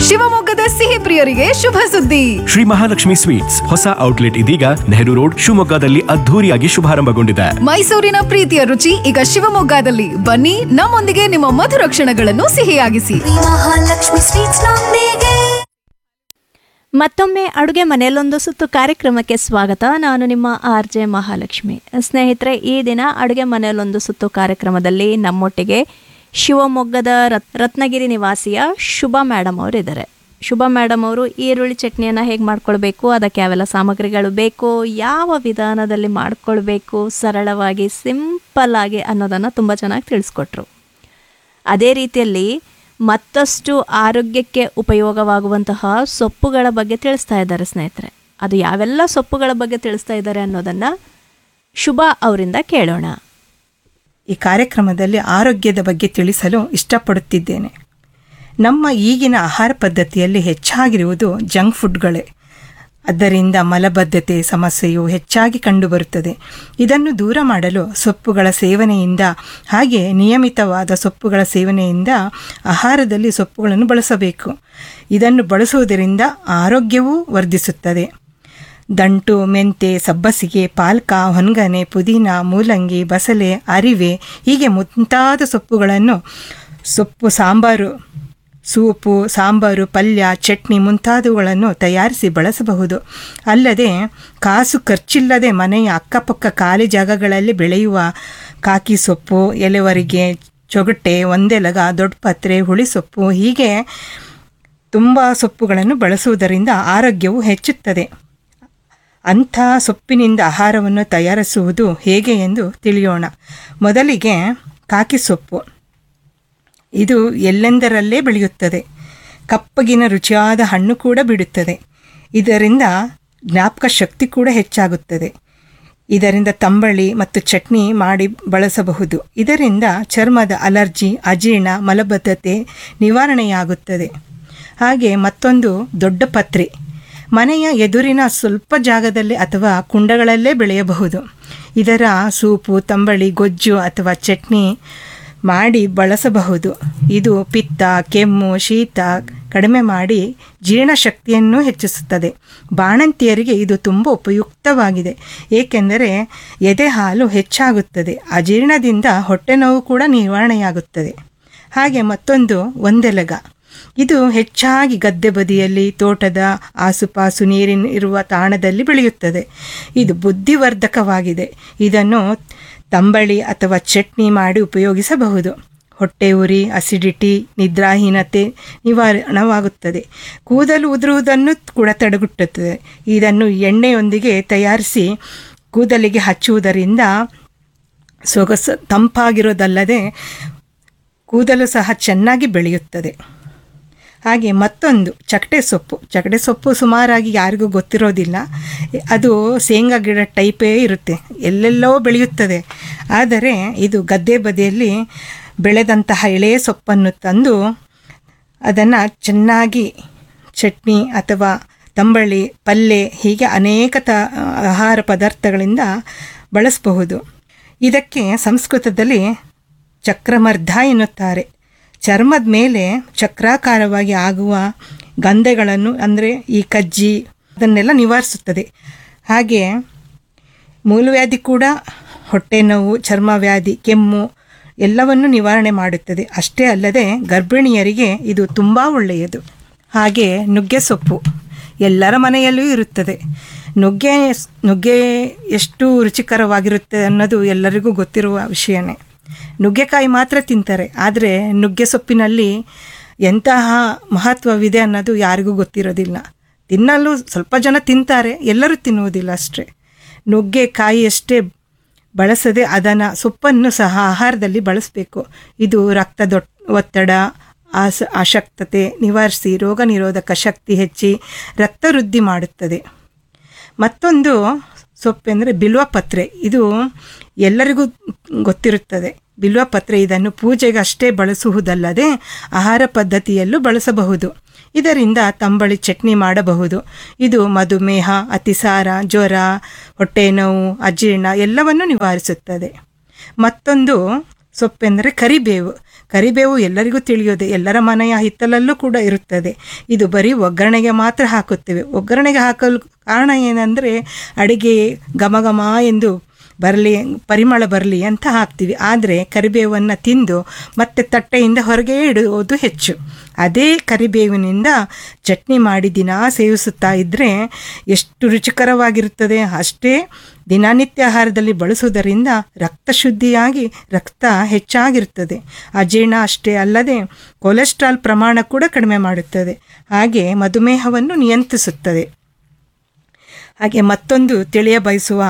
ಶಿವಮೊಗ್ಗದ ಸಿಹಿ ಪ್ರಿಯರಿಗೆ ಶುಭ ಸುದ್ದಿ ಶ್ರೀ ಮಹಾಲಕ್ಷ್ಮಿ ಸ್ವೀಟ್ಸ್ ಹೊಸ ಔಟ್ಲೆಟ್ ಇದೀಗ ನೆಹರು ರೋಡ್ ಶಿವಮೊಗ್ಗದಲ್ಲಿ ಅದ್ಧೂರಿಯಾಗಿ ಶುಭಾರಂಭಗೊಂಡಿದೆ ಮೈಸೂರಿನ ಪ್ರೀತಿಯ ರುಚಿ ಈಗ ಶಿವಮೊಗ್ಗದಲ್ಲಿ ಬನ್ನಿ ನಮ್ಮೊಂದಿಗೆ ನಿಮ್ಮ ಮಧುರ ಕ್ಷಣಗಳನ್ನು ಸಿಹಿಯಾಗಿಸಿ ಮಹಾಲಕ್ಷ್ಮಿ ಸ್ವೀಟ್ಸ್ ನೊಂದಿಗೆ ಮತ್ತೊಮ್ಮೆ ಅಡುಗೆ ಮನೆಯಲ್ಲೊಂದು ಸುತ್ತು ಕಾರ್ಯಕ್ರಮಕ್ಕೆ ಸ್ವಾಗತ ನಾನು ನಿಮ್ಮ ಆರ್ ಜೆ ಮಹಾಲಕ್ಷ್ಮಿ ಸ್ನೇಹಿತರೆ ಈ ದಿನ ಅಡುಗೆ ಮನೆಯಲ್ಲೊಂದು ಸುತ್ತು ಕಾರ್ಯಕ್ರಮದಲ್ಲಿ ನಮ್ಮೊಟ್ಟಿಗೆ ಶಿವಮೊಗ್ಗದ ರತ್ ರತ್ನಗಿರಿ ನಿವಾಸಿಯ ಶುಭ ಮೇಡಮ್ ಅವರು ಇದ್ದಾರೆ ಶುಭ ಮೇಡಮ್ ಅವರು ಈರುಳ್ಳಿ ಚಟ್ನಿಯನ್ನು ಹೇಗೆ ಮಾಡ್ಕೊಳ್ಬೇಕು ಅದಕ್ಕೆ ಯಾವೆಲ್ಲ ಸಾಮಗ್ರಿಗಳು ಬೇಕು ಯಾವ ವಿಧಾನದಲ್ಲಿ ಮಾಡ್ಕೊಳ್ಬೇಕು ಸರಳವಾಗಿ ಸಿಂಪಲ್ ಆಗಿ ಅನ್ನೋದನ್ನು ತುಂಬ ಚೆನ್ನಾಗಿ ತಿಳಿಸ್ಕೊಟ್ರು ಅದೇ ರೀತಿಯಲ್ಲಿ ಮತ್ತಷ್ಟು ಆರೋಗ್ಯಕ್ಕೆ ಉಪಯೋಗವಾಗುವಂತಹ ಸೊಪ್ಪುಗಳ ಬಗ್ಗೆ ತಿಳಿಸ್ತಾ ಇದ್ದಾರೆ ಸ್ನೇಹಿತರೆ ಅದು ಯಾವೆಲ್ಲ ಸೊಪ್ಪುಗಳ ಬಗ್ಗೆ ತಿಳಿಸ್ತಾ ಇದ್ದಾರೆ ಅನ್ನೋದನ್ನು ಶುಭ ಅವರಿಂದ ಕೇಳೋಣ ಈ ಕಾರ್ಯಕ್ರಮದಲ್ಲಿ ಆರೋಗ್ಯದ ಬಗ್ಗೆ ತಿಳಿಸಲು ಇಷ್ಟಪಡುತ್ತಿದ್ದೇನೆ ನಮ್ಮ ಈಗಿನ ಆಹಾರ ಪದ್ಧತಿಯಲ್ಲಿ ಹೆಚ್ಚಾಗಿರುವುದು ಜಂಕ್ ಫುಡ್ಗಳೇ ಅದರಿಂದ ಮಲಬದ್ಧತೆ ಸಮಸ್ಯೆಯು ಹೆಚ್ಚಾಗಿ ಕಂಡುಬರುತ್ತದೆ ಇದನ್ನು ದೂರ ಮಾಡಲು ಸೊಪ್ಪುಗಳ ಸೇವನೆಯಿಂದ ಹಾಗೆ ನಿಯಮಿತವಾದ ಸೊಪ್ಪುಗಳ ಸೇವನೆಯಿಂದ ಆಹಾರದಲ್ಲಿ ಸೊಪ್ಪುಗಳನ್ನು ಬಳಸಬೇಕು ಇದನ್ನು ಬಳಸುವುದರಿಂದ ಆರೋಗ್ಯವೂ ವರ್ಧಿಸುತ್ತದೆ ದಂಟು ಮೆಂತೆ ಸಬ್ಬಸಿಗೆ ಪಾಲ್ಕ ಹೊನ್ಗನೆ ಪುದೀನ ಮೂಲಂಗಿ ಬಸಳೆ ಅರಿವೆ ಹೀಗೆ ಮುಂತಾದ ಸೊಪ್ಪುಗಳನ್ನು ಸೊಪ್ಪು ಸಾಂಬಾರು ಸೂಪು ಸಾಂಬಾರು ಪಲ್ಯ ಚಟ್ನಿ ಮುಂತಾದವುಗಳನ್ನು ತಯಾರಿಸಿ ಬಳಸಬಹುದು ಅಲ್ಲದೆ ಕಾಸು ಖರ್ಚಿಲ್ಲದೆ ಮನೆಯ ಅಕ್ಕಪಕ್ಕ ಖಾಲಿ ಜಾಗಗಳಲ್ಲಿ ಬೆಳೆಯುವ ಕಾಕಿ ಸೊಪ್ಪು ಎಲೆವರಿಗೆ ಚೊಗಟೆ ಒಂದೆಲಗ ದೊಡ್ಡಪತ್ರೆ ಹುಳಿಸೊಪ್ಪು ಹೀಗೆ ತುಂಬ ಸೊಪ್ಪುಗಳನ್ನು ಬಳಸುವುದರಿಂದ ಆರೋಗ್ಯವು ಹೆಚ್ಚುತ್ತದೆ ಅಂಥ ಸೊಪ್ಪಿನಿಂದ ಆಹಾರವನ್ನು ತಯಾರಿಸುವುದು ಹೇಗೆ ಎಂದು ತಿಳಿಯೋಣ ಮೊದಲಿಗೆ ಕಾಕಿ ಸೊಪ್ಪು ಇದು ಎಲ್ಲೆಂದರಲ್ಲೇ ಬೆಳೆಯುತ್ತದೆ ಕಪ್ಪಗಿನ ರುಚಿಯಾದ ಹಣ್ಣು ಕೂಡ ಬಿಡುತ್ತದೆ ಇದರಿಂದ ಜ್ಞಾಪಕ ಶಕ್ತಿ ಕೂಡ ಹೆಚ್ಚಾಗುತ್ತದೆ ಇದರಿಂದ ತಂಬಳಿ ಮತ್ತು ಚಟ್ನಿ ಮಾಡಿ ಬಳಸಬಹುದು ಇದರಿಂದ ಚರ್ಮದ ಅಲರ್ಜಿ ಅಜೀರ್ಣ ಮಲಬದ್ಧತೆ ನಿವಾರಣೆಯಾಗುತ್ತದೆ ಹಾಗೆ ಮತ್ತೊಂದು ದೊಡ್ಡ ಪತ್ರೆ ಮನೆಯ ಎದುರಿನ ಸ್ವಲ್ಪ ಜಾಗದಲ್ಲಿ ಅಥವಾ ಕುಂಡಗಳಲ್ಲೇ ಬೆಳೆಯಬಹುದು ಇದರ ಸೂಪು ತಂಬಳಿ ಗೊಜ್ಜು ಅಥವಾ ಚಟ್ನಿ ಮಾಡಿ ಬಳಸಬಹುದು ಇದು ಪಿತ್ತ ಕೆಮ್ಮು ಶೀತ ಕಡಿಮೆ ಮಾಡಿ ಜೀರ್ಣಶಕ್ತಿಯನ್ನು ಹೆಚ್ಚಿಸುತ್ತದೆ ಬಾಣಂತಿಯರಿಗೆ ಇದು ತುಂಬ ಉಪಯುಕ್ತವಾಗಿದೆ ಏಕೆಂದರೆ ಎದೆ ಹಾಲು ಹೆಚ್ಚಾಗುತ್ತದೆ ಅಜೀರ್ಣದಿಂದ ಹೊಟ್ಟೆ ನೋವು ಕೂಡ ನಿವಾರಣೆಯಾಗುತ್ತದೆ ಹಾಗೆ ಮತ್ತೊಂದು ಒಂದೆಲಗ ಇದು ಹೆಚ್ಚಾಗಿ ಗದ್ದೆ ಬದಿಯಲ್ಲಿ ತೋಟದ ಆಸುಪಾಸು ನೀರಿನ ಇರುವ ತಾಣದಲ್ಲಿ ಬೆಳೆಯುತ್ತದೆ ಇದು ಬುದ್ಧಿವರ್ಧಕವಾಗಿದೆ ಇದನ್ನು ತಂಬಳಿ ಅಥವಾ ಚಟ್ನಿ ಮಾಡಿ ಉಪಯೋಗಿಸಬಹುದು ಹೊಟ್ಟೆ ಉರಿ ಅಸಿಡಿಟಿ ನಿದ್ರಾಹೀನತೆ ನಿವಾರಣವಾಗುತ್ತದೆ ಕೂದಲು ಉದುರುವುದನ್ನು ಕೂಡ ತಡೆಗಟ್ಟುತ್ತದೆ ಇದನ್ನು ಎಣ್ಣೆಯೊಂದಿಗೆ ತಯಾರಿಸಿ ಕೂದಲಿಗೆ ಹಚ್ಚುವುದರಿಂದ ಸೊಗಸು ತಂಪಾಗಿರೋದಲ್ಲದೆ ಕೂದಲು ಸಹ ಚೆನ್ನಾಗಿ ಬೆಳೆಯುತ್ತದೆ ಹಾಗೆ ಮತ್ತೊಂದು ಚಕಟೆ ಸೊಪ್ಪು ಚಕಟೆ ಸೊಪ್ಪು ಸುಮಾರಾಗಿ ಯಾರಿಗೂ ಗೊತ್ತಿರೋದಿಲ್ಲ ಅದು ಶೇಂಗಾ ಗಿಡ ಟೈಪೇ ಇರುತ್ತೆ ಎಲ್ಲೆಲ್ಲೋ ಬೆಳೆಯುತ್ತದೆ ಆದರೆ ಇದು ಗದ್ದೆ ಬದಿಯಲ್ಲಿ ಬೆಳೆದಂತಹ ಎಳೆಯ ಸೊಪ್ಪನ್ನು ತಂದು ಅದನ್ನು ಚೆನ್ನಾಗಿ ಚಟ್ನಿ ಅಥವಾ ತಂಬಳಿ ಪಲ್ಯ ಹೀಗೆ ಅನೇಕ ತ ಆಹಾರ ಪದಾರ್ಥಗಳಿಂದ ಬಳಸಬಹುದು ಇದಕ್ಕೆ ಸಂಸ್ಕೃತದಲ್ಲಿ ಚಕ್ರಮರ್ಧ ಎನ್ನುತ್ತಾರೆ ಚರ್ಮದ ಮೇಲೆ ಚಕ್ರಾಕಾರವಾಗಿ ಆಗುವ ಗಂಧೆಗಳನ್ನು ಅಂದರೆ ಈ ಕಜ್ಜಿ ಅದನ್ನೆಲ್ಲ ನಿವಾರಿಸುತ್ತದೆ ಹಾಗೆ ಮೂಲವ್ಯಾಧಿ ಕೂಡ ಹೊಟ್ಟೆ ನೋವು ಚರ್ಮವ್ಯಾಧಿ ಕೆಮ್ಮು ಎಲ್ಲವನ್ನು ನಿವಾರಣೆ ಮಾಡುತ್ತದೆ ಅಷ್ಟೇ ಅಲ್ಲದೆ ಗರ್ಭಿಣಿಯರಿಗೆ ಇದು ತುಂಬ ಒಳ್ಳೆಯದು ಹಾಗೆ ನುಗ್ಗೆ ಸೊಪ್ಪು ಎಲ್ಲರ ಮನೆಯಲ್ಲೂ ಇರುತ್ತದೆ ನುಗ್ಗೆ ನುಗ್ಗೆ ಎಷ್ಟು ರುಚಿಕರವಾಗಿರುತ್ತೆ ಅನ್ನೋದು ಎಲ್ಲರಿಗೂ ಗೊತ್ತಿರುವ ವಿಷಯನೇ ನುಗ್ಗೆಕಾಯಿ ಮಾತ್ರ ತಿಂತಾರೆ ಆದರೆ ನುಗ್ಗೆ ಸೊಪ್ಪಿನಲ್ಲಿ ಎಂತಹ ಮಹತ್ವವಿದೆ ಅನ್ನೋದು ಯಾರಿಗೂ ಗೊತ್ತಿರೋದಿಲ್ಲ ತಿನ್ನಲು ಸ್ವಲ್ಪ ಜನ ತಿಂತಾರೆ ಎಲ್ಲರೂ ತಿನ್ನುವುದಿಲ್ಲ ಅಷ್ಟೇ ನುಗ್ಗೆಕಾಯಿಯಷ್ಟೇ ಬಳಸದೆ ಅದನ್ನು ಸೊಪ್ಪನ್ನು ಸಹ ಆಹಾರದಲ್ಲಿ ಬಳಸಬೇಕು ಇದು ರಕ್ತದ ಒತ್ತಡ ಆಸ ಅಶಕ್ತತೆ ನಿವಾರಿಸಿ ರೋಗ ನಿರೋಧಕ ಶಕ್ತಿ ಹೆಚ್ಚಿ ರಕ್ತ ವೃದ್ಧಿ ಮಾಡುತ್ತದೆ ಮತ್ತೊಂದು ಸೊಪ್ಪೆಂದರೆ ಬಿಲ್ವಪತ್ರೆ ಇದು ಎಲ್ಲರಿಗೂ ಗೊತ್ತಿರುತ್ತದೆ ಬಿಲ್ವಪತ್ರೆ ಇದನ್ನು ಪೂಜೆಗೆ ಅಷ್ಟೇ ಬಳಸುವುದಲ್ಲದೆ ಆಹಾರ ಪದ್ಧತಿಯಲ್ಲೂ ಬಳಸಬಹುದು ಇದರಿಂದ ತಂಬಳಿ ಚಟ್ನಿ ಮಾಡಬಹುದು ಇದು ಮಧುಮೇಹ ಅತಿಸಾರ ಜ್ವರ ಹೊಟ್ಟೆ ನೋವು ಅಜೀರ್ಣ ಎಲ್ಲವನ್ನು ನಿವಾರಿಸುತ್ತದೆ ಮತ್ತೊಂದು ಸೊಪ್ಪೆಂದರೆ ಕರಿಬೇವು ಕರಿಬೇವು ಎಲ್ಲರಿಗೂ ತಿಳಿಯೋದೆ ಎಲ್ಲರ ಮನೆಯ ಹಿತ್ತಲಲ್ಲೂ ಕೂಡ ಇರುತ್ತದೆ ಇದು ಬರೀ ಒಗ್ಗರಣೆಗೆ ಮಾತ್ರ ಹಾಕುತ್ತೇವೆ ಒಗ್ಗರಣೆಗೆ ಹಾಕಲು ಕಾರಣ ಏನಂದರೆ ಅಡಿಗೆ ಘಮ ಘಮ ಎಂದು ಬರಲಿ ಪರಿಮಳ ಬರಲಿ ಅಂತ ಹಾಕ್ತೀವಿ ಆದರೆ ಕರಿಬೇವನ್ನು ತಿಂದು ಮತ್ತೆ ತಟ್ಟೆಯಿಂದ ಹೊರಗೆ ಇಡುವುದು ಹೆಚ್ಚು ಅದೇ ಕರಿಬೇವಿನಿಂದ ಚಟ್ನಿ ಮಾಡಿ ದಿನ ಸೇವಿಸುತ್ತಾ ಇದ್ದರೆ ಎಷ್ಟು ರುಚಿಕರವಾಗಿರುತ್ತದೆ ಅಷ್ಟೇ ದಿನನಿತ್ಯ ಆಹಾರದಲ್ಲಿ ಬಳಸುವುದರಿಂದ ರಕ್ತ ಶುದ್ಧಿಯಾಗಿ ರಕ್ತ ಹೆಚ್ಚಾಗಿರುತ್ತದೆ ಅಜೀರ್ಣ ಅಷ್ಟೇ ಅಲ್ಲದೆ ಕೊಲೆಸ್ಟ್ರಾಲ್ ಪ್ರಮಾಣ ಕೂಡ ಕಡಿಮೆ ಮಾಡುತ್ತದೆ ಹಾಗೆ ಮಧುಮೇಹವನ್ನು ನಿಯಂತ್ರಿಸುತ್ತದೆ ಹಾಗೆ ಮತ್ತೊಂದು ತಿಳಿಯ ಬಯಸುವ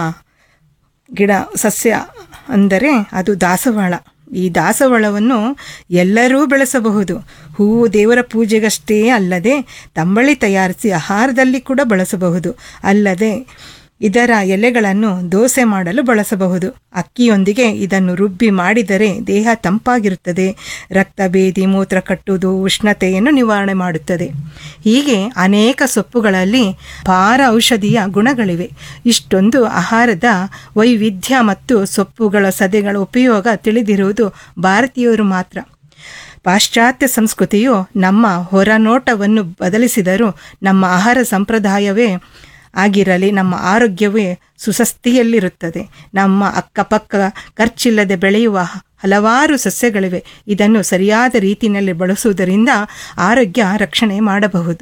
ಗಿಡ ಸಸ್ಯ ಅಂದರೆ ಅದು ದಾಸವಾಳ ಈ ದಾಸವಾಳವನ್ನು ಎಲ್ಲರೂ ಬೆಳೆಸಬಹುದು ಹೂವು ದೇವರ ಪೂಜೆಗಷ್ಟೇ ಅಲ್ಲದೆ ತಂಬಳಿ ತಯಾರಿಸಿ ಆಹಾರದಲ್ಲಿ ಕೂಡ ಬಳಸಬಹುದು ಅಲ್ಲದೆ ಇದರ ಎಲೆಗಳನ್ನು ದೋಸೆ ಮಾಡಲು ಬಳಸಬಹುದು ಅಕ್ಕಿಯೊಂದಿಗೆ ಇದನ್ನು ರುಬ್ಬಿ ಮಾಡಿದರೆ ದೇಹ ತಂಪಾಗಿರುತ್ತದೆ ರಕ್ತ ಭೇದಿ ಮೂತ್ರ ಕಟ್ಟುವುದು ಉಷ್ಣತೆಯನ್ನು ನಿವಾರಣೆ ಮಾಡುತ್ತದೆ ಹೀಗೆ ಅನೇಕ ಸೊಪ್ಪುಗಳಲ್ಲಿ ಪಾರ ಔಷಧೀಯ ಗುಣಗಳಿವೆ ಇಷ್ಟೊಂದು ಆಹಾರದ ವೈವಿಧ್ಯ ಮತ್ತು ಸೊಪ್ಪುಗಳ ಸದೆಗಳ ಉಪಯೋಗ ತಿಳಿದಿರುವುದು ಭಾರತೀಯರು ಮಾತ್ರ ಪಾಶ್ಚಾತ್ಯ ಸಂಸ್ಕೃತಿಯು ನಮ್ಮ ಹೊರನೋಟವನ್ನು ಬದಲಿಸಿದರೂ ನಮ್ಮ ಆಹಾರ ಸಂಪ್ರದಾಯವೇ ಆಗಿರಲಿ ನಮ್ಮ ಆರೋಗ್ಯವೇ ಸುಸಸ್ತಿಯಲ್ಲಿರುತ್ತದೆ ನಮ್ಮ ಅಕ್ಕಪಕ್ಕ ಖರ್ಚಿಲ್ಲದೆ ಬೆಳೆಯುವ ಹಲವಾರು ಸಸ್ಯಗಳಿವೆ ಇದನ್ನು ಸರಿಯಾದ ರೀತಿಯಲ್ಲಿ ಬಳಸುವುದರಿಂದ ಆರೋಗ್ಯ ರಕ್ಷಣೆ ಮಾಡಬಹುದು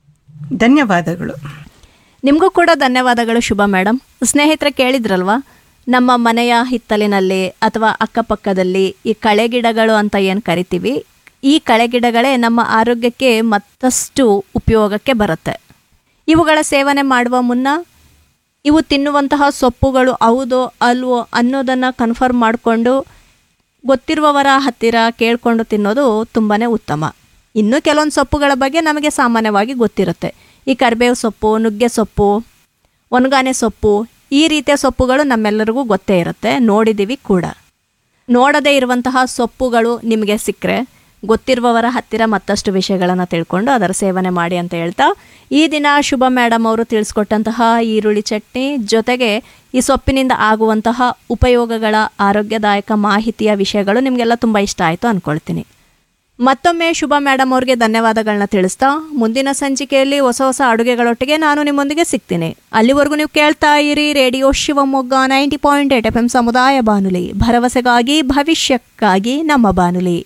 ಧನ್ಯವಾದಗಳು ನಿಮಗೂ ಕೂಡ ಧನ್ಯವಾದಗಳು ಶುಭ ಮೇಡಮ್ ಸ್ನೇಹಿತರೆ ಕೇಳಿದ್ರಲ್ವಾ ನಮ್ಮ ಮನೆಯ ಹಿತ್ತಲಿನಲ್ಲಿ ಅಥವಾ ಅಕ್ಕಪಕ್ಕದಲ್ಲಿ ಈ ಕಳೆಗಿಡಗಳು ಅಂತ ಏನು ಕರಿತೀವಿ ಈ ಕಳೆಗಿಡಗಳೇ ನಮ್ಮ ಆರೋಗ್ಯಕ್ಕೆ ಮತ್ತಷ್ಟು ಉಪಯೋಗಕ್ಕೆ ಬರುತ್ತೆ ಇವುಗಳ ಸೇವನೆ ಮಾಡುವ ಮುನ್ನ ಇವು ತಿನ್ನುವಂತಹ ಸೊಪ್ಪುಗಳು ಹೌದೋ ಅಲ್ವೋ ಅನ್ನೋದನ್ನು ಕನ್ಫರ್ಮ್ ಮಾಡಿಕೊಂಡು ಗೊತ್ತಿರುವವರ ಹತ್ತಿರ ಕೇಳಿಕೊಂಡು ತಿನ್ನೋದು ತುಂಬಾ ಉತ್ತಮ ಇನ್ನು ಕೆಲವೊಂದು ಸೊಪ್ಪುಗಳ ಬಗ್ಗೆ ನಮಗೆ ಸಾಮಾನ್ಯವಾಗಿ ಗೊತ್ತಿರುತ್ತೆ ಈ ಕರಿಬೇವು ಸೊಪ್ಪು ನುಗ್ಗೆ ಸೊಪ್ಪು ಒಣಗಾನೆ ಸೊಪ್ಪು ಈ ರೀತಿಯ ಸೊಪ್ಪುಗಳು ನಮ್ಮೆಲ್ಲರಿಗೂ ಗೊತ್ತೇ ಇರುತ್ತೆ ನೋಡಿದ್ದೀವಿ ಕೂಡ ನೋಡದೇ ಇರುವಂತಹ ಸೊಪ್ಪುಗಳು ನಿಮಗೆ ಸಿಕ್ಕರೆ ಗೊತ್ತಿರುವವರ ಹತ್ತಿರ ಮತ್ತಷ್ಟು ವಿಷಯಗಳನ್ನು ತಿಳ್ಕೊಂಡು ಅದರ ಸೇವನೆ ಮಾಡಿ ಅಂತ ಹೇಳ್ತಾ ಈ ದಿನ ಶುಭ ಮೇಡಮ್ ಅವರು ತಿಳಿಸ್ಕೊಟ್ಟಂತಹ ಈರುಳ್ಳಿ ಚಟ್ನಿ ಜೊತೆಗೆ ಈ ಸೊಪ್ಪಿನಿಂದ ಆಗುವಂತಹ ಉಪಯೋಗಗಳ ಆರೋಗ್ಯದಾಯಕ ಮಾಹಿತಿಯ ವಿಷಯಗಳು ನಿಮಗೆಲ್ಲ ತುಂಬ ಇಷ್ಟ ಆಯಿತು ಅಂದ್ಕೊಳ್ತೀನಿ ಮತ್ತೊಮ್ಮೆ ಶುಭ ಮೇಡಮ್ ಅವ್ರಿಗೆ ಧನ್ಯವಾದಗಳನ್ನ ತಿಳಿಸ್ತಾ ಮುಂದಿನ ಸಂಚಿಕೆಯಲ್ಲಿ ಹೊಸ ಹೊಸ ಅಡುಗೆಗಳೊಟ್ಟಿಗೆ ನಾನು ನಿಮ್ಮೊಂದಿಗೆ ಸಿಗ್ತೀನಿ ಅಲ್ಲಿವರೆಗೂ ನೀವು ಕೇಳ್ತಾ ಇರಿ radio Shivamogga ninety point eight FM ಎಂ ಸಮುದಾಯ ಬಾನುಲಿ ಭರವಸೆಗಾಗಿ ಭವಿಷ್ಯಕ್ಕಾಗಿ ನಮ್ಮ ಬಾನುಲಿ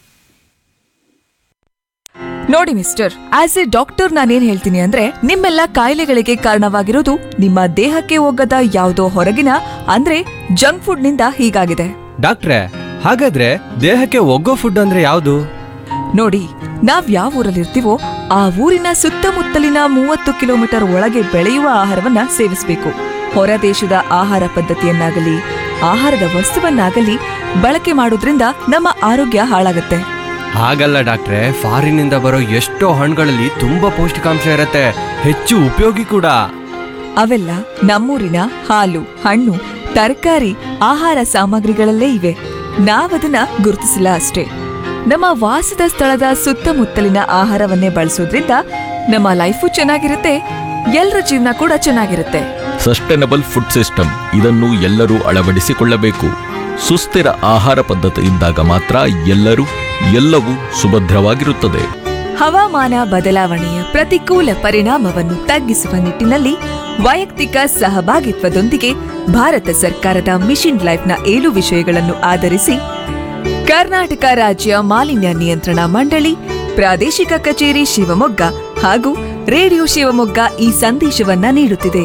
ನೋಡಿ ಮಿಸ್ಟರ್ ಆಸ್ ಎ ಡಾಕ್ಟರ್ ನಾನೇನ್ ಹೇಳ್ತೀನಿ ಅಂದ್ರೆ ನಿಮ್ಮೆಲ್ಲ ಕಾಯಿಲೆಗಳಿಗೆ ಕಾರಣವಾಗಿರೋದು ನಿಮ್ಮ ದೇಹಕ್ಕೆ ಹೋಗದ ಯಾವುದೋ ಹೊರಗಿನ ಅಂದ್ರೆ ಜಂಕ್ ಫುಡ್ ನಿಂದ ಹೀಗಾಗಿದೆ ಡಾಕ್ಟ್ರೆ ಹಾಗಾದ್ರೆ ದೇಹಕ್ಕೆ ಒಗ್ಗೋ ಫುಡ್ ಅಂದ್ರೆ ಯಾವುದು ನೋಡಿ ನಾವ್ ಯಾವ ಊರಲ್ಲಿರ್ತೀವೋ ಆ ಊರಿನ ಸುತ್ತಮುತ್ತಲಿನ ಮೂವತ್ತು ಕಿಲೋಮೀಟರ್ ಒಳಗೆ ಬೆಳೆಯುವ ಆಹಾರವನ್ನ ಸೇವಿಸಬೇಕು ಹೊರ ದೇಶದ ಆಹಾರ ಪದ್ಧತಿಯನ್ನಾಗಲಿ ಆಹಾರದ ವಸ್ತುವನ್ನಾಗಲಿ ಬಳಕೆ ಮಾಡೋದ್ರಿಂದ ನಮ್ಮ ಆರೋಗ್ಯ ಹಾಳಾಗುತ್ತೆ ಹಾಗಲ್ಲ ಡಾಕ್ಟ್ರೆ ಫಾರಿನಿಂದ ಬರೋ ಎಷ್ಟೋ ಹಣ್ಣುಗಳಲ್ಲಿ ತುಂಬಾ ಪೌಷ್ಟಿಕಾಂಶ ಇರತ್ತೆ ಹೆಚ್ಚು ಉಪಯೋಗಿ ಕೂಡ ಅವೆಲ್ಲ ನಮ್ಮೂರಿನ ಹಾಲು ಹಣ್ಣು ತರಕಾರಿ ಆಹಾರ ಸಾಮಗ್ರಿಗಳಲ್ಲೇ ಇವೆ ನಾವದನ್ನ ಗುರುತಿಸಿಲ್ಲ ಅಷ್ಟೇ ನಮ್ಮ ವಾಸದ ಸ್ಥಳದ ಸುತ್ತಮುತ್ತಲಿನ ಆಹಾರವನ್ನೇ ಬಳಸೋದ್ರಿಂದ ನಮ್ಮ ಲೈಫು ಚೆನ್ನಾಗಿರುತ್ತೆ ಎಲ್ಲರ ಜೀವನ ಕೂಡ ಚೆನ್ನಾಗಿರುತ್ತೆ ಸಸ್ಟೈನಬಲ್ ಫುಡ್ ಸಿಸ್ಟಮ್ ಇದನ್ನು ಎಲ್ಲರೂ ಅಳವಡಿಸಿಕೊಳ್ಳಬೇಕು ಸುಸ್ಥಿರ ಆಹಾರ ಪದ್ಧತಿ ಇದ್ದಾಗ ಮಾತ್ರ ಎಲ್ಲರೂ ಎಲ್ಲವೂ ಸುಭದ್ರವಾಗಿರುತ್ತದೆ ಹವಾಮಾನ ಬದಲಾವಣೆಯ ಪ್ರತಿಕೂಲ ಪರಿಣಾಮವನ್ನು ತಗ್ಗಿಸುವ ನಿಟ್ಟಿನಲ್ಲಿ ವೈಯಕ್ತಿಕ ಸಹಭಾಗಿತ್ವದೊಂದಿಗೆ ಭಾರತ ಸರ್ಕಾರದ ಮಿಷನ್ ಲೈಫ್ನ ಏಳು ವಿಷಯಗಳನ್ನು ಆಧರಿಸಿ ಕರ್ನಾಟಕ ರಾಜ್ಯ ಮಾಲಿನ್ಯ ನಿಯಂತ್ರಣ ಮಂಡಳಿ ಪ್ರಾದೇಶಿಕ ಕಚೇರಿ ಶಿವಮೊಗ್ಗ ಹಾಗೂ ರೇಡಿಯೋ ಶಿವಮೊಗ್ಗ ಈ ಸಂದೇಶವನ್ನ ನೀಡುತ್ತಿದೆ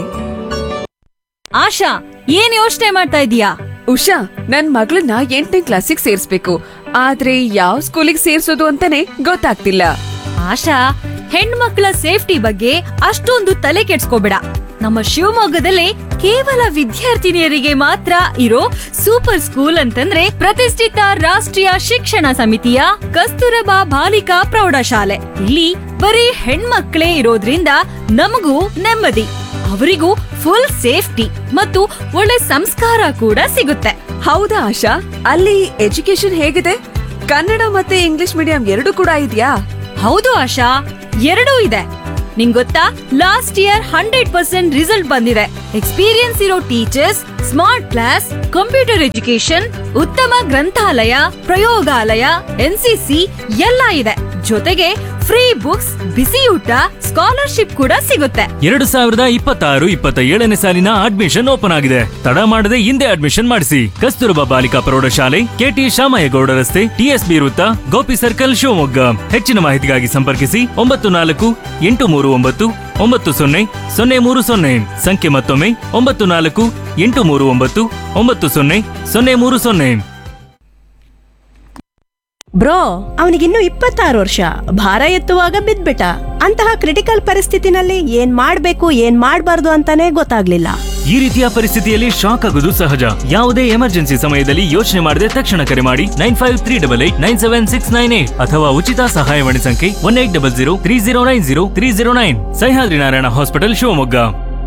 ಆಶಾ ಏನ್ ಯೋಚನೆ ಮಾಡ್ತಾ ಇದೀಯಾ ಉಷಾ ನನ್ ಮಗಳನ್ನ ಎಂಟನೇ ಕ್ಲಾಸಿಗೆ ಸೇರ್ಸ್ಬೇಕು ಆದ್ರೆ ಯಾವ ಸ್ಕೂಲಿಗೆ ಸೇರ್ಸೋದು ಅಂತಾನೆ ಗೊತ್ತಾಗ್ತಿಲ್ಲ ಆಶಾ ಹೆಣ್ಮಕ್ಳ ಸೇಫ್ಟಿ ಬಗ್ಗೆ ಅಷ್ಟೊಂದು ತಲೆ ಕೆಡ್ಸ್ಕೋಬೇಡ ನಮ್ಮ ಶಿವಮೊಗ್ಗದಲ್ಲಿ ಕೇವಲ ವಿದ್ಯಾರ್ಥಿನಿಯರಿಗೆ ಮಾತ್ರ ಇರೋ ಸೂಪರ್ ಸ್ಕೂಲ್ ಅಂತಂದ್ರೆ ಪ್ರತಿಷ್ಠಿತ ರಾಷ್ಟ್ರೀಯ ಶಿಕ್ಷಣ ಸಮಿತಿಯ ಕಸ್ತೂರಬಾ ಬಾಲಿಕಾ ಪ್ರೌಢಶಾಲೆ ಇಲ್ಲಿ ಬರೀ ಹೆಣ್ಮಕ್ಳೇ ಇರೋದ್ರಿಂದ ನಮಗೂ ನೆಮ್ಮದಿ ಅವರಿಗೂ ಫುಲ್ ಸೇಫ್ಟಿ ಮತ್ತು ಒಳ್ಳೆ ಸಂಸ್ಕಾರ ಕೂಡ ಸಿಗುತ್ತೆ ಹೌದಾ ಆಶಾ ಅಲ್ಲಿ ಎಜುಕೇಶನ್ ಹೇಗಿದೆ ಕನ್ನಡ ಮತ್ತೆ ಇಂಗ್ಲಿಷ್ ಮೀಡಿಯಂ ಎರಡು ಕೂಡ ಇದೆಯಾ ಹೌದು ಆಶಾ ಎರಡೂ ಇದೆ ನಿಂಗ್ ಗೊತ್ತಾ last year hundred percent result ಬಂದಿದೆ ಎಕ್ಸ್ಪೀರಿಯನ್ಸ್ ಇರೋ teachers smart class computer education ಉತ್ತಮ ಗ್ರಂಥಾಲಯ ಪ್ರಯೋಗಾಲಯ ಎನ್ಸಿಸಿ ಎಲ್ಲ ಇದೆ ಜೊತೆಗೆ ಫ್ರೀ ಬುಕ್ಸ್ ಬಿಸಿ ಊಟ ಸ್ಕಾಲರ್ಶಿಪ್ ಕೂಡ ಸಿಗುತ್ತೆ ಎರಡು ಸಾವಿರದ ಇಪ್ಪತ್ತಾರು ಇಪ್ಪತ್ತ ಏಳನೇ ಸಾಲಿನ ಅಡ್ಮಿಷನ್ ಓಪನ್ ಆಗಿದೆ ತಡ ಮಾಡದೆ ಹಿಂದೆ ಅಡ್ಮಿಷನ್ ಮಾಡಿಸಿ ಕಸ್ತೂರಬಾ ಬಾಲಿಕಾ ಪ್ರೌಢಶಾಲೆ ಕೆಟಿ ಶಾಮಯ್ಯಗೌಡ ರಸ್ತೆ ಟಿಎಸ್ಬಿ ವೃತ್ತ ಗೋಪಿ ಸರ್ಕಲ್ ಶಿವಮೊಗ್ಗ ಹೆಚ್ಚಿನ ಮಾಹಿತಿಗಾಗಿ ಸಂಪರ್ಕಿಸಿ ಒಂಬತ್ತು ನಾಲ್ಕು ಎಂಟು ಮೂರು ಒಂಬತ್ತು ಒಂಬತ್ತು ಸೊನ್ನೆ ಸೊನ್ನೆ ಮೂರು ಸೊನ್ನೆ ಸಂಖ್ಯೆ ಮತ್ತೊಮ್ಮೆ ಒಂಬತ್ತು ನಾಲ್ಕು ಎಂಟು ಮೂರು ಒಂಬತ್ತು ಒಂಬತ್ತು ಸೊನ್ನೆ ಸೊನ್ನೆ ಮೂರು ಸೊನ್ನೆ ಬ್ರೋ ಅವನಿಗಿನ್ನು ಇಪ್ಪತ್ತಾರು ವರ್ಷ ಭಾರ ಎತ್ತುವಾಗ ಬಿದ್ಬಿಟ್ಟ ಅಂತಹ ಕ್ರಿಟಿಕಲ್ ಪರಿಸ್ಥಿತಿನಲ್ಲಿ ಏನ್ ಮಾಡ್ಬೇಕು ಏನ್ ಮಾಡ್ಬಾರ್ದು ಅಂತಾನೆ ಗೊತ್ತಾಗ್ಲಿಲ್ಲ ಈ ರೀತಿಯ ಪರಿಸ್ಥಿತಿಯಲ್ಲಿ ಶಾಕ್ ಆಗುವುದು ಸಹಜ ಯಾವುದೇ ಎಮರ್ಜೆನ್ಸಿ ಸಮಯದಲ್ಲಿ ಯೋಚನೆ ಮಾಡದೆ ತಕ್ಷಣ ಕರೆ ಮಾಡಿ nine five three double eight nine seven six nine eight ಅಥವಾ ಉಚಿತ ಸಹಾಯವಾಣಿ ಸಂಖ್ಯೆ one eight double zero three zero nine zero three zero nine Sahyadri Narayana hospital Shivamogga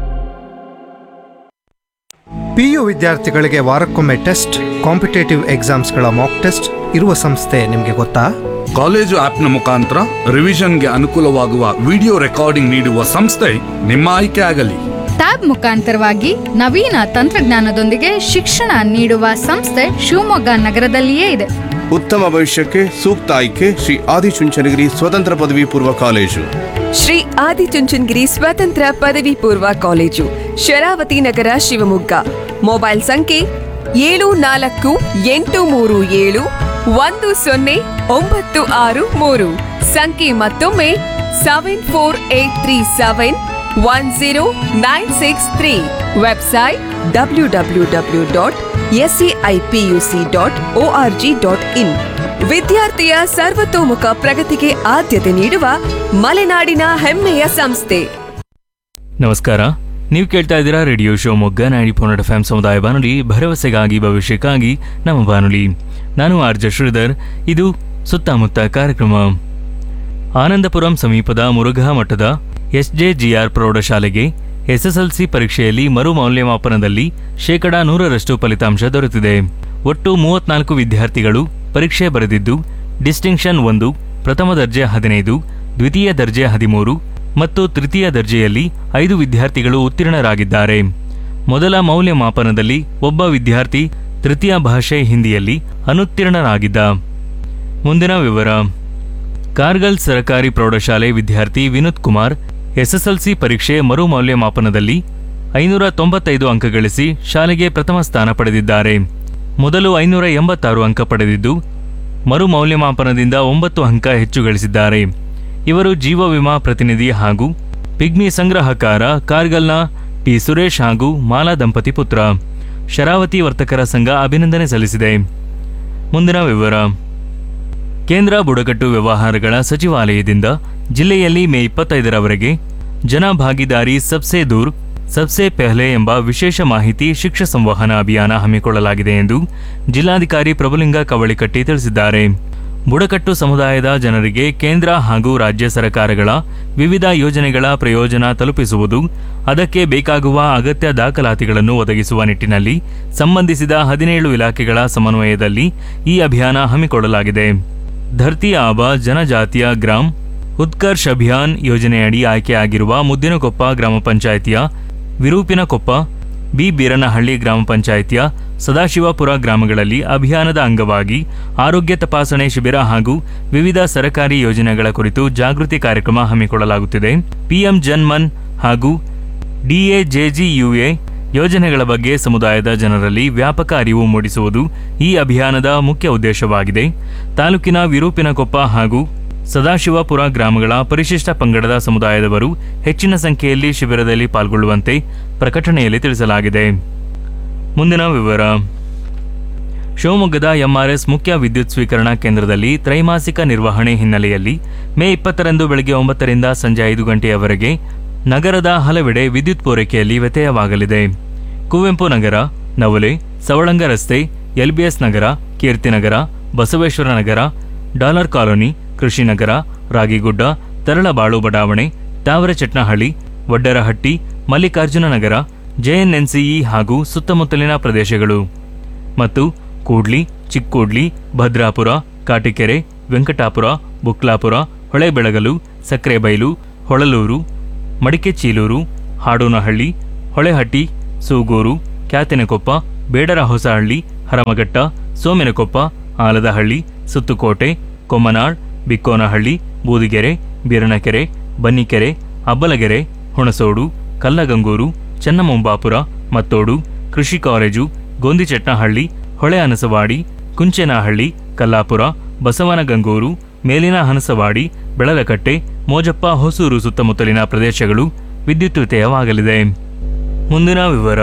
PU ವಿದ್ಯಾರ್ಥಿಗಳಿಗೆ ವಾರಕ್ಕೊಮ್ಮೆ ಟೆಸ್ಟ್ ಕಾಂಪಿಟೇಟಿವ್ ಎಕ್ಸಾಮ್ಸ್ಗಳ ಮಾಕ್ ಟೆಸ್ಟ್ ಇರುವ ಸಂಸ್ಥೆ ನಿಮಗೆ ಗೊತ್ತಾ ಕಾಲೇಜು ಆಪ್ನ ಮುಖಾಂತರ ರಿವಿಷನ್ಗೆ ಅನುಕೂಲವಾಗುವ ವಿಡಿಯೋ ರೆಕಾರ್ಡಿಂಗ್ ನೀಡುವ ಸಂಸ್ಥೆ ನಿಮ್ಮ ಆಯ್ಕೆ ಆಗಲಿ ಟ್ಯಾಬ್ ಮುಖಾಂತರವಾಗಿ ನವೀನ ತಂತ್ರಜ್ಞಾನದೊಂದಿಗೆ ಶಿಕ್ಷಣ ನೀಡುವ ಸಂಸ್ಥೆ ಶಿವಮೊಗ್ಗ ನಗರದಲ್ಲಿಯೇ ಇದೆ ಉತ್ತಮ ಭವಿಷ್ಯಕ್ಕೆ ಸೂಕ್ತ ಆಯ್ಕೆ ಶ್ರೀ ಆದಿಚುಂಚನಗಿರಿ ಸ್ವತಂತ್ರ ಪದವಿ ಪೂರ್ವ ಕಾಲೇಜು ಶ್ರೀ ಆದಿಚುಂಚನಗಿರಿ ಸ್ವತಂತ್ರ ಪದವಿ ಪೂರ್ವ ಕಾಲೇಜು ಶರಾವತಿ ನಗರ ಶಿವಮೊಗ್ಗ ಮೊಬೈಲ್ ಸಂಖ್ಯೆ ಏಳು ನಾಲ್ಕು ಎಂಟು ಮೂರು ಏಳು ಒಂದು ಸೊನ್ನೆ ಒಂಬತ್ತು ಆರು ಮೂರು ಸಂಖ್ಯೆ ಮತ್ತೊಮ್ಮೆ seven four eight three seven one zero nine six three website W W W dot SCIPUC dot O R G dot in ವಿದ್ಯಾರ್ಥಿಯ ಸರ್ವತೋಮುಖ ಪ್ರಗತಿಗೆ ಆದ್ಯತೆ ನೀಡುವ ಮಲೆನಾಡಿನ ಹೆಮ್ಮೆಯ ಸಂಸ್ಥೆ ನಮಸ್ಕಾರ ನೀವು ಕೇಳ್ತಾ ಇದ್ದೀರಾ radio Shivamogga ninety four FM ಎಂ ಸಮುದಾಯ ಬಾನುಲಿ ಭರವಸೆಗಾಗಿ ಭವಿಷ್ಯಕ್ಕಾಗಿ ನಮ್ಮ ಬಾನುಲಿ ನಾನು ಆರ್ಜ ಶ್ರೀಧರ್ ಇದು ಸುತ್ತಮುತ್ತ ಕಾರ್ಯಕ್ರಮ ಆನಂದಪುರಂ ಸಮೀಪದ ಮುರುಘಾ ಮಠದ ಎಸ್ಜೆಜಿಆರ್ ಪ್ರೌಢಶಾಲೆಗೆ ಎಸ್ಎಸ್ಎಲ್ಸಿ ಪರೀಕ್ಷೆಯಲ್ಲಿ ಮರು ಮೌಲ್ಯಮಾಪನದಲ್ಲಿ ಶೇಕಡಾ ನೂರರಷ್ಟು ಫಲಿತಾಂಶ ದೊರೆತಿದೆ ಒಟ್ಟು ಮೂವತ್ನಾಲ್ಕು ವಿದ್ಯಾರ್ಥಿಗಳು ಪರೀಕ್ಷೆ ಬರೆದಿದ್ದು ಡಿಸ್ಟಿಂಕ್ಷನ್ ಒಂದು ಪ್ರಥಮ ದರ್ಜೆ ಹದಿನೈದು ದ್ವಿತೀಯ ದರ್ಜೆ ಹದಿಮೂರು ಮತ್ತು ತೃತೀಯ ದರ್ಜೆಯಲ್ಲಿ ಐದು ವಿದ್ಯಾರ್ಥಿಗಳು ಉತ್ತೀರ್ಣರಾಗಿದ್ದಾರೆ ಮೊದಲ ಮೌಲ್ಯಮಾಪನದಲ್ಲಿ ಒಬ್ಬ ವಿದ್ಯಾರ್ಥಿ ತೃತೀಯ ಭಾಷೆ ಹಿಂದಿಯಲ್ಲಿ ಅನುತ್ತೀರ್ಣರಾಗಿದ್ದ ಮುಂದಿನ ವಿವರ ಕಾರ್ಗಲ್ ಸರಕಾರಿ ಪ್ರೌಢಶಾಲೆ ವಿದ್ಯಾರ್ಥಿ ವಿನೋದ್ ಕುಮಾರ್ ಎಸ್ಎಸ್ಎಲ್ಸಿ ಪರೀಕ್ಷೆ ಮರು ಮೌಲ್ಯಮಾಪನದಲ್ಲಿ ಐನೂರ ತೊಂಬತ್ತೈದು ಅಂಕ ಗಳಿಸಿ ಶಾಲೆಗೆ ಪ್ರಥಮ ಸ್ಥಾನ ಪಡೆದಿದ್ದಾರೆ ಮೊದಲು ಐನೂರ ಎಂಬತ್ತಾರು ಅಂಕ ಪಡೆದಿದ್ದು ಮರು ಮೌಲ್ಯಮಾಪನದಿಂದ ಒಂಬತ್ತು ಅಂಕ ಹೆಚ್ಚು ಗಳಿಸಿದ್ದಾರೆ ಇವರು ಜೀವ ವಿಮಾ ಪ್ರತಿನಿಧಿ ಹಾಗೂ ಪಿಗ್ಮಿ ಸಂಗ್ರಹಕಾರ ಕಾರ್ಗಲ್ನ ಟಿ ಸುರೇಶ್ ಹಾಗೂ ಮಾಲಾ ದಂಪತಿ ಪುತ್ರ ಶರಾವತಿ ವರ್ತಕರ ಸಂಘ ಅಭಿನಂದನೆ ಸಲ್ಲಿಸಿದೆ ಮುಂದಿನ ವಿವರ ಕೇಂದ್ರ ಬುಡಕಟ್ಟು ವ್ಯವಹಾರಗಳ ಸಚಿವಾಲಯದಿಂದ ಜಿಲ್ಲೆಯಲ್ಲಿ ಮೇ ಇಪ್ಪತ್ತೈದರವರೆಗೆ ಜನ ಭಾಗಿದಾರಿ ಸಬ್ಸೆ ದೂರ್ ಸಬ್ಸೆ ಪೆಹ್ಲೆ ಎಂಬ ವಿಶೇಷ ಮಾಹಿತಿ ಶಿಕ್ಷ ಸಂವಹನ ಅಭಿಯಾನ ಹಮ್ಮಿಕೊಳ್ಳಲಾಗಿದೆ ಎಂದು ಜಿಲ್ಲಾಧಿಕಾರಿ ಪ್ರಭುಲಿಂಗ ಕವಳಿಕಟ್ಟಿ ತಿಳಿಸಿದ್ದಾರೆ ಬುಡಕಟ್ಟು ಸಮುದಾಯದ ಜನರಿಗೆ ಕೇಂದ್ರ ಹಾಗೂ ರಾಜ್ಯ ಸರ್ಕಾರಗಳ ವಿವಿಧ ಯೋಜನೆಗಳ ಪ್ರಯೋಜನ ತಲುಪಿಸುವುದು ಅದಕ್ಕೆ ಬೇಕಾಗುವ ಅಗತ್ಯ ದಾಖಲಾತಿಗಳನ್ನು ಒದಗಿಸುವ ನಿಟ್ಟಿನಲ್ಲಿ ಸಂಬಂಧಿಸಿದ ಹದಿನೇಳು ಇಲಾಖೆಗಳ ಸಮನ್ವಯದಲ್ಲಿ ಈ ಅಭಿಯಾನ ಹಮ್ಮಿಕೊಳ್ಳಲಾಗಿದೆ ಧರ್ತಿ ಆಬ ಜನಜಾತಿಯ ಗ್ರಾಮ್ ಉತ್ಕರ್ಷ್ ಅಭಿಯಾನ್ ಯೋಜನೆಯಡಿ ಆಯ್ಕೆಯಾಗಿರುವ ಮುದ್ದಿನಕೊಪ್ಪ ಗ್ರಾಮ ಪಂಚಾಯಿತಿಯ ವಿರೂಪಿನಕೊಪ್ಪ ಬಿ ಬೀರನಹಳ್ಳಿ ಗ್ರಾಮ ಪಂಚಾಯಿತಿಯ ಸದಾಶಿವಪುರ ಗ್ರಾಮಗಳಲ್ಲಿ ಅಭಿಯಾನದ ಅಂಗವಾಗಿ ಆರೋಗ್ಯ ತಪಾಸಣೆ ಶಿಬಿರ ಹಾಗೂ ವಿವಿಧ ಸರ್ಕಾರಿ ಯೋಜನೆಗಳ ಕುರಿತು ಜಾಗೃತಿ ಕಾರ್ಯಕ್ರಮ ಹಮ್ಮಿಕೊಳ್ಳಲಾಗುತ್ತಿದೆ ಪಿಎಂ ಜನ್ಮನ್ ಹಾಗೂ ಡಿಎಜೆಜಿಯುಎ ಯೋಜನೆಗಳ ಬಗ್ಗೆ ಸಮುದಾಯದ ಜನರಲ್ಲಿ ವ್ಯಾಪಕ ಅರಿವು ಮೂಡಿಸುವುದು ಈ ಅಭಿಯಾನದ ಮುಖ್ಯ ಉದ್ದೇಶವಾಗಿದೆ ತಾಲೂಕಿನ ವಿರೂಪಿನಕೊಪ್ಪ ಹಾಗೂ ಸದಾಶಿವಪುರ ಗ್ರಾಮಗಳ ಪರಿಶಿಷ್ಟ ಪಂಗಡದ ಸಮುದಾಯದವರು ಹೆಚ್ಚಿನ ಸಂಖ್ಯೆಯಲ್ಲಿ ಶಿಬಿರದಲ್ಲಿ ಪಾಲ್ಗೊಳ್ಳುವಂತೆ ಪ್ರಕಟಣೆಯಲ್ಲಿ ತಿಳಿಸಲಾಗಿದೆ ಮುಂದಿನ ವಿವರ ಶಿವಮೊಗ್ಗದ ಎಂಆರ್ಎಸ್ ಮುಖ್ಯ ವಿದ್ಯುತ್ ಸ್ವೀಕರಣಾ ಕೇಂದ್ರದಲ್ಲಿ ತ್ರೈಮಾಸಿಕ ನಿರ್ವಹಣೆ ಹಿನ್ನೆಲೆಯಲ್ಲಿ ಮೇ ಇಪ್ಪತ್ತರಂದು ಬೆಳಗ್ಗೆ ಒಂಬತ್ತರಿಂದ ಸಂಜೆ ಐದು ಗಂಟೆಯವರೆಗೆ ನಗರದ ಹಲವೆಡೆ ವಿದ್ಯುತ್ ಪೂರೈಕೆಯಲ್ಲಿ ವ್ಯತ್ಯಯವಾಗಲಿದೆ ಕುವೆಂಪು ನಗರ ನವಲೆ ಸವಳಂಗ ರಸ್ತೆ LBS Nagar Keerthinagar Basaveshwara Nagar dollar colony Krishinagar Ragigudda Taralabalu ಬಡಾವಣೆ ತಾವರಚಟ್ನಹಳ್ಳಿ ವಡ್ಡರಹಟ್ಟಿ ಮಲ್ಲಿಕಾರ್ಜುನ ನಗರ ಜೆಎನ್ಎನ್ಸಿಇ ಹಾಗೂ ಸುತ್ತಮುತ್ತಲಿನ ಪ್ರದೇಶಗಳು ಮತ್ತು ಕೂಡ್ಲಿ ಚಿಕ್ಕೋಡ್ಲಿ ಭದ್ರಾಪುರ ಕಾಟಿಕೆರೆ ವೆಂಕಟಾಪುರ ಬುಕ್ಲಾಪುರ ಹೊಳೆಬೆಳಗಲು ಸಕ್ರೆಬೈಲು ಹೊಳಲೂರು ಮಡಿಕೆ ಚೀಲೂರು ಹಾಡೋನಹಳ್ಳಿ ಹೊಳೆಹಟ್ಟಿ ಸೂಗೂರು ಕ್ಯಾತಿನಕೊಪ್ಪ ಬೇಡರ ಹೊಸಹಳ್ಳಿ ಹರಮಘಟ್ಟ ಸೋಮೆನಕೊಪ್ಪ ಆಲದಹಳ್ಳಿ ಸುತ್ತುಕೋಟೆ ಕೊಮ್ಮನಾಳ್ ಬಿಕ್ಕೋನಹಳ್ಳಿ ಬೂದಿಗೆರೆ ಬೀರನಕೆರೆ ಬನ್ನಿಕೆರೆ ಅಬ್ಬಲಗೆರೆ ಹುಣಸೋಡು ಕಲ್ಲಗಂಗೂರು ಚನ್ನಮೊಂಬಾಪುರ ಮತ್ತೋಡು ಕೃಷಿ ಕಾಲೇಜು ಗೋಂದಿಚಟ್ನಹಳ್ಳಿ ಹೊಳೆ ಹನಸವಾಡಿ ಕುಂಚೇನಹಳ್ಳಿ ಕಲ್ಲಾಪುರ ಬಸವನಗಂಗೂರು ಮೇಲಿನ ಹನಸವಾಡಿ ಬೆಳಲಕಟ್ಟೆ ಮೋಜಪ್ಪ ಹೊಸೂರು ಸುತ್ತಮುತ್ತಲಿನ ಪ್ರದೇಶಗಳು ವಿದ್ಯುತ್ಯುತಯವಾಗಲಿದೆ ಮುಂದಿನ ವಿವರ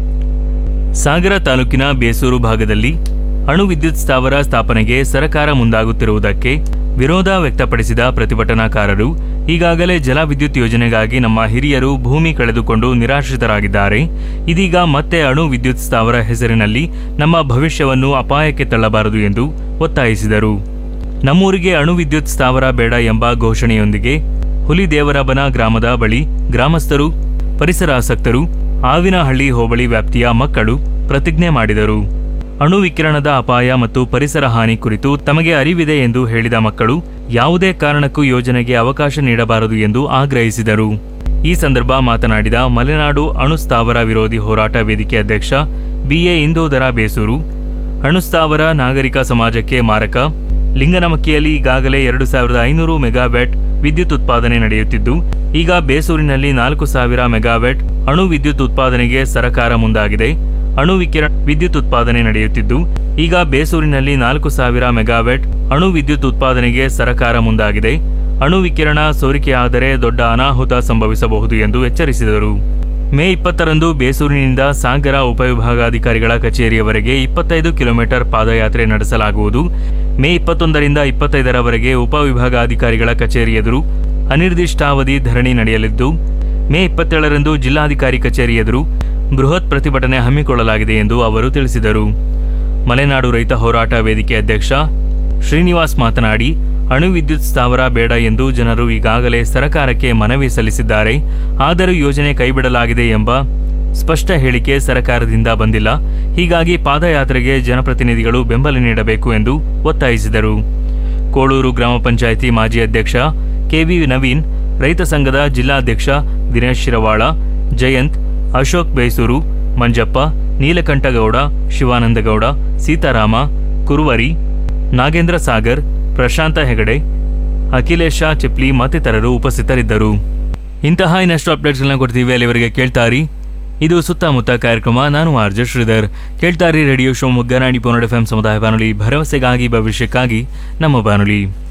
ಸಾಗರ ತಾಲೂಕಿನ ಬೇಸೂರು ಭಾಗದಲ್ಲಿ ಅಣು ವಿದ್ಯುತ್ ಸ್ಥಾವರ ಸ್ಥಾಪನೆಗೆ ಸರ್ಕಾರ ಮುಂದಾಗುತ್ತಿರುವುದಕ್ಕೆ ವಿರೋಧ ವ್ಯಕ್ತಪಡಿಸಿದ ಪ್ರತಿಭಟನಾಕಾರರು ಈಗಾಗಲೇ ಜಲವಿದ್ಯುತ್ ಯೋಜನೆಗಾಗಿ ನಮ್ಮ ಹಿರಿಯರು ಭೂಮಿ ಕಳೆದುಕೊಂಡು ನಿರಾಶ್ರಿತರಾಗಿದ್ದಾರೆ ಇದೀಗ ಮತ್ತೆ ಅಣು ವಿದ್ಯುತ್ ಸ್ಥಾವರ ಹೆಸರಿನಲ್ಲಿ ನಮ್ಮ ಭವಿಷ್ಯವನ್ನು ಅಪಾಯಕ್ಕೆ ತಳ್ಳಬಾರದು ಎಂದು ಒತ್ತಾಯಿಸಿದರು ನಮ್ಮೂರಿಗೆ ಅಣು ವಿದ್ಯುತ್ ಸ್ಥಾವರ ಬೇಡ ಎಂಬ ಘೋಷಣೆಯೊಂದಿಗೆ ಹುಲಿದೇವರಬನ ಗ್ರಾಮದ ಬಳಿ ಗ್ರಾಮಸ್ಥರು ಪರಿಸರಾಸಕ್ತರು ಆವಿನಹಳ್ಳಿ ಹೋಬಳಿ ವ್ಯಾಪ್ತಿಯ ಮಕ್ಕಳು ಪ್ರತಿಜ್ಞೆ ಮಾಡಿದರು ಅಣು ವಿಕಿರಣದ ಅಪಾಯ ಮತ್ತು ಪರಿಸರ ಹಾನಿ ಕುರಿತು ತಮಗೆ ಅರಿವಿದೆ ಎಂದು ಹೇಳಿದ ಮಕ್ಕಳು ಯಾವುದೇ ಕಾರಣಕ್ಕೂ ಯೋಜನೆಗೆ ಅವಕಾಶ ನೀಡಬಾರದು ಎಂದು ಆಗ್ರಹಿಸಿದರು ಈ ಸಂದರ್ಭ ಮಾತನಾಡಿದ ಮಲೆನಾಡು ಅಣು ಸ್ಥಾವರ ವಿರೋಧಿ ಹೋರಾಟ ವೇದಿಕೆ ಅಧ್ಯಕ್ಷ ಬಿಎ ಇಂದೋದರ ಬೇಸೂರು ಅಣು ಸ್ಥಾವರ ನಾಗರಿಕ ಸಮಾಜಕ್ಕೆ ಮಾರಕ ಲಿಂಗನಮಕ್ಕಿಯಲ್ಲಿ ಈಗಾಗಲೇ ಎರಡು ಸಾವಿರದ ಐನೂರು ಮೆಗಾವ್ಯಾಟ್ ವಿದ್ಯುತ್ ಉತ್ಪಾದನೆ ನಡೆಯುತ್ತಿದ್ದು ಈಗ ಬೇಸೂರಿನಲ್ಲಿ ನಾಲ್ಕು ಸಾವಿರ ಮೆಗಾವ್ಯಾಟ್ ಅಣು ವಿದ್ಯುತ್ ಉತ್ಪಾದನೆಗೆ ಸರಕಾರ ಮುಂದಾಗಿದೆ ಅಣು ವಿಕಿರಣ ವಿದ್ಯುತ್ ಉತ್ಪಾದನೆ ನಡೆಯುತ್ತಿದ್ದು ಈಗ ಬೇಸೂರಿನಲ್ಲಿ ನಾಲ್ಕು ಸಾವಿರ ಮೆಗಾವ್ಯಾಟ್ ಅಣು ವಿದ್ಯುತ್ ಉತ್ಪಾದನೆಗೆ ಸರಕಾರ ಮುಂದಾಗಿದೆ ಅಣು ವಿಕಿರಣ ಸೋರಿಕೆಯಾದರೆ ದೊಡ್ಡ ಅನಾಹುತ ಸಂಭವಿಸಬಹುದು ಎಂದು ಎಚ್ಚರಿಸಿದರು ಮೇ ಇಪ್ಪತ್ತರಂದು ಬೇಸೂರಿನಿಂದ ಸಾಗರ ಉಪವಿಭಾಗಾಧಿಕಾರಿಗಳ ಕಚೇರಿಯವರೆಗೆ ಇಪ್ಪತ್ತೈದು ಕಿಲೋಮೀಟರ್ ಪಾದಯಾತ್ರೆ ನಡೆಸಲಾಗುವುದು ಮೇ ಇಪ್ಪತ್ತೊಂದರಿಂದ ಇಪ್ಪತ್ತೈದರವರೆಗೆ ಉಪವಿಭಾಗಾಧಿಕಾರಿಗಳ ಕಚೇರಿ ಎದುರು ಅನಿರ್ದಿಷ್ಟಾವಧಿ ಧರಣಿ ನಡೆಯಲಿದ್ದು ಮೇ ಇಪ್ಪತ್ತೇಳರಂದು ಜಿಲ್ಲಾಧಿಕಾರಿ ಕಚೇರಿ ಎದುರು ಬೃಹತ್ ಪ್ರತಿಭಟನೆ ಹಮ್ಮಿಕೊಳ್ಳಲಾಗಿದೆ ಎಂದು ಅವರು ತಿಳಿಸಿದರು ಮಲೆನಾಡು ರೈತ ಹೋರಾಟ ವೇದಿಕೆ ಅಧ್ಯಕ್ಷ ಶ್ರೀನಿವಾಸ್ ಮಾತನಾಡಿ ಅಣು ವಿದ್ಯುತ್ ಸ್ಥಾವರ ಬೇಡ ಎಂದು ಜನರು ಈಗಾಗಲೇ ಸರಕಾರಕ್ಕೆ ಮನವಿ ಸಲ್ಲಿಸಿದ್ದಾರೆ ಆದರೂ ಯೋಜನೆ ಕೈಬಿಡಲಾಗಿದೆ ಎಂಬ ಸ್ಪಷ್ಟ ಹೇಳಿಕೆ ಸರಕಾರದಿಂದ ಬಂದಿಲ್ಲ ಹೀಗಾಗಿ ಪಾದಯಾತ್ರೆಗೆ ಜನಪ್ರತಿನಿಧಿಗಳು ಬೆಂಬಲ ನೀಡಬೇಕು ಎಂದು ಒತ್ತಾಯಿಸಿದರು ಕೋಳೂರು ಗ್ರಾಮ ಪಂಚಾಯಿತಿ ಮಾಜಿ ಅಧ್ಯಕ್ಷ ಕೆವಿ ನವೀನ್ ರೈತ ಸಂಘದ ಜಿಲ್ಲಾಧ್ಯಕ್ಷ ದಿನೇಶ್ ಶಿರವಾಳ ಜಯಂತ್ ಅಶೋಕ್ ಬೇಸೂರು ಮಂಜಪ್ಪ ನೀಲಕಂಠಗೌಡ ಶಿವಾನಂದಗೌಡ ಸೀತಾರಾಮ ಕುರುವರಿ ನಾಗೇಂದ್ರ ಸಾಗರ್ ಪ್ರಶಾಂತ ಹೆಗಡೆ ಅಖಿಲೇಶ ಚಿಪ್ಲಿ ಮತ್ತಿತರರು ಉಪಸ್ಥಿತರಿದ್ದರು ಇಂತಹ ಇನ್ನಷ್ಟು ಅಪ್ಡೇಟ್ಸ್ಗಳನ್ನ ಕೊಡ್ತೀವಿ ಅಲ್ಲಿವರೆಗೆ ಕೇಳ್ತಾರಿ ಇದು ಸುತ್ತಮುತ್ತ ಕಾರ್ಯಕ್ರಮ ನಾನು ಆರ್ಜ ಶ್ರೀಧರ್ ಕೇಳ್ತಾರಿ ರೇಡಿಯೋ ಶಿವಮೊಗ್ಗ ನಾಡಿ ಪೋನಡ್ ಎಫ್ ಸಮುದಾಯ ಬಾನುಲಿ ಭರವಸೆಗಾಗಿ ಭವಿಷ್ಯಕ್ಕಾಗಿ ನಮ್ಮ ಬಾನುಲಿ